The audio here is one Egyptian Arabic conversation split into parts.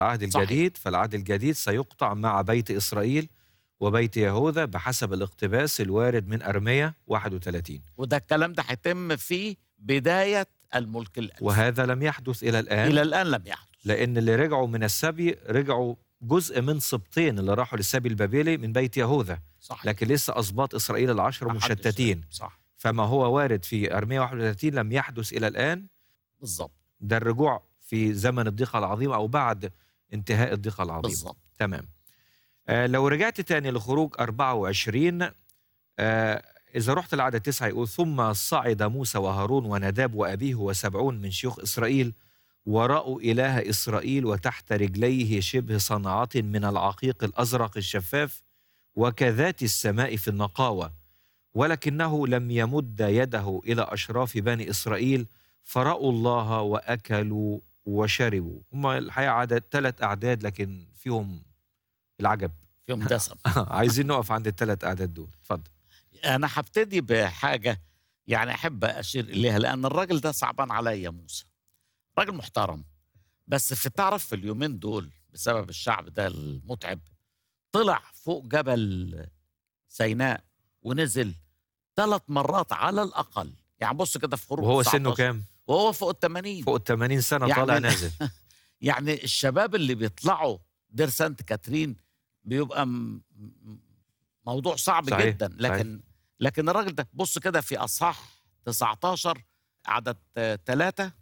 العهد صحيح. الجديد فالعهد الجديد سيقطع مع بيت إسرائيل وبيت يهوذا بحسب الاقتباس الوارد من أرمية 31 وده الكلام ده هيتم في بدايه الملك الالفي وهذا لم يحدث إلى الآن الى الان لم يحدث لأن اللي رجعوا من السبي رجعوا جزء من سبطين اللي راحوا للسبي البابلي من بيت يهوذا صح لكن لسه أسباط إسرائيل العشر ما حدش- مشتتين صح فما هو وارد في أرمية 31 لم يحدث إلى الآن بالظبط ده الرجوع في زمن الضيقة العظيمة أو بعد انتهاء الضيقة العظيمة بالظبط تمام آه لو رجعت تاني لخروج 24 آه إذا رحت العدد تسعة يقول ثم صعد موسى وهارون ونداب وأبيه وسبعون من شيوخ إسرائيل ورأوا إله إسرائيل وتحت رجليه شبه صنعة من العقيق الأزرق الشفاف وكذات السماء في النقاوة ولكنه لم يمد يده إلى أشراف بني إسرائيل فرأوا الله وأكلوا وشربوا هم الحقيقة عدد ثلاث أعداد لكن فيهم العجب فيهم دسم عايزين نقف عند الثلاث أعداد دول اتفضل انا هبتدي بحاجه يعني احب اشير اليها لان الراجل ده صعبان عليا موسى راجل محترم بس في تعرف في اليومين دول بسبب الشعب ده المتعب طلع فوق جبل سيناء ونزل ثلاث مرات على الاقل يعني بص كده في خروج وهو سنه 19 كام؟ وهو فوق ال 80 فوق ال 80 سنة يعني طالع ال- نازل يعني الشباب اللي بيطلعوا دير سانت كاترين بيبقى م- م- موضوع صعب صحيح، جدا لكن لكن الراجل ده بص كده في اصحاح 19 عدد ثلاثة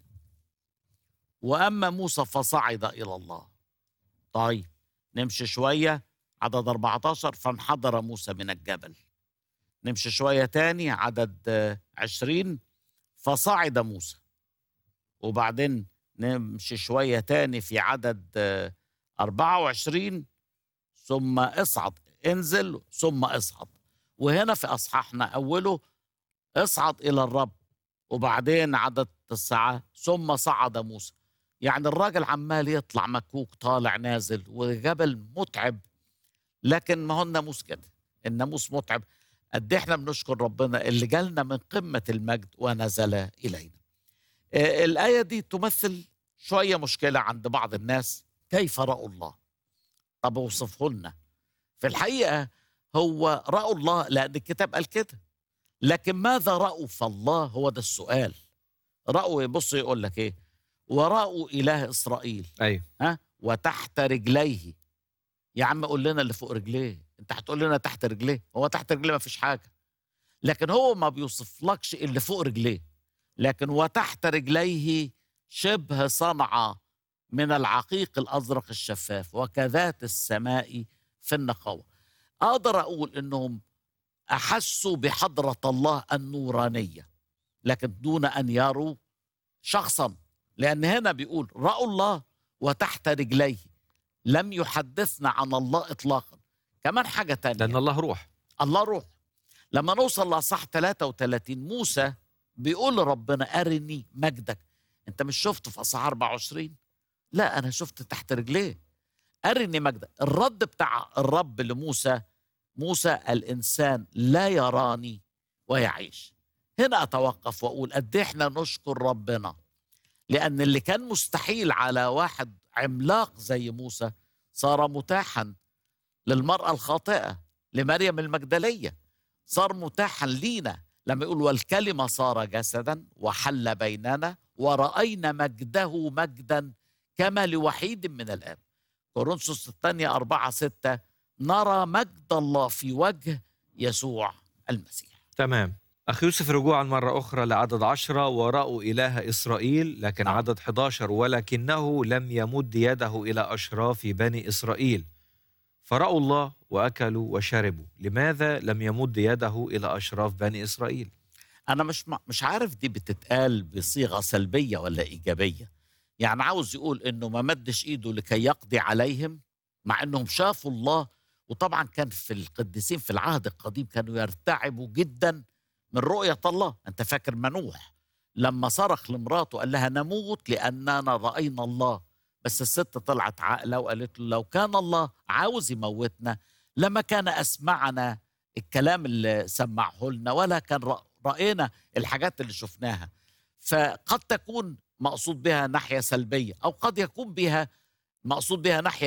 واما موسى فصعد الى الله طيب نمشي شويه عدد 14 فانحدر موسى من الجبل نمشي شويه تاني عدد آه، 20 فصعد موسى وبعدين نمشي شوية تاني في عدد آه، 24 ثم اصعد انزل ثم اصعد وهنا في أصحاحنا أوله اصعد إلى الرب وبعدين عدد تسعة ثم صعد موسى يعني الراجل عمال يطلع مكوك طالع نازل وجبل متعب لكن ما هو الناموس كده الناموس متعب قد إيه احنا بنشكر ربنا اللي جالنا من قمة المجد ونزل إلينا آه، الآية دي تمثل شوية مشكلة عند بعض الناس كيف رأوا الله طب اوصفه لنا في الحقيقة هو رأوا الله لأن الكتاب قال كده لكن ماذا رأوا في الله هو ده السؤال رأوا بص يقول لك ايه ورأوا إله إسرائيل أيوه ها وتحت رجليه يا عم قول لنا اللي فوق رجليه انت هتقول لنا تحت رجليه هو تحت رجليه ما فيش حاجة لكن هو ما بيوصفلكش اللي فوق رجليه لكن وتحت رجليه شبه صنعة من العقيق الأزرق الشفاف وكذات السماء في النقاوة أقدر أقول إنهم أحسوا بحضرة الله النورانية لكن دون أن يروا شخصا لأن هنا بيقول رأوا الله وتحت رجليه لم يحدثنا عن الله إطلاقا كمان حاجة تانية لأن الله روح الله روح لما نوصل لصح 33 موسى بيقول لربنا أرني مجدك أنت مش شفته في أصحاح 24 لا أنا شفت تحت رجليه أرني مجدك الرد بتاع الرب لموسى موسى الإنسان لا يراني ويعيش هنا أتوقف وأقول قد إيه إحنا نشكر ربنا لأن اللي كان مستحيل على واحد عملاق زي موسى صار متاحا للمرأة الخاطئة لمريم المجدلية صار متاحا لينا لما يقول والكلمة صار جسدا وحل بيننا ورأينا مجده مجدا كما لوحيد من الآب كورنثوس الثانية أربعة ستة نرى مجد الله في وجه يسوع المسيح تمام أخي يوسف رجوعا مرة أخرى لعدد عشرة ورأوا إله إسرائيل لكن نعم. عدد 11 ولكنه لم يمد يده إلى أشراف بني إسرائيل فرأوا الله وأكلوا وشربوا لماذا لم يمد يده إلى أشراف بني إسرائيل أنا مش مش عارف دي بتتقال بصيغة سلبية ولا إيجابية يعني عاوز يقول إنه ما مدش إيده لكي يقضي عليهم مع إنهم شافوا الله وطبعا كان في القديسين في العهد القديم كانوا يرتعبوا جدا من رؤية الله أنت فاكر منوح لما صرخ لمراته قال لها نموت لأننا رأينا الله بس الست طلعت عاقلة وقالت له لو كان الله عاوز يموتنا لما كان أسمعنا الكلام اللي سمعه لنا ولا كان رأ- رأينا الحاجات اللي شفناها فقد تكون مقصود بها ناحية سلبية أو قد يكون بها مقصود بها ناحية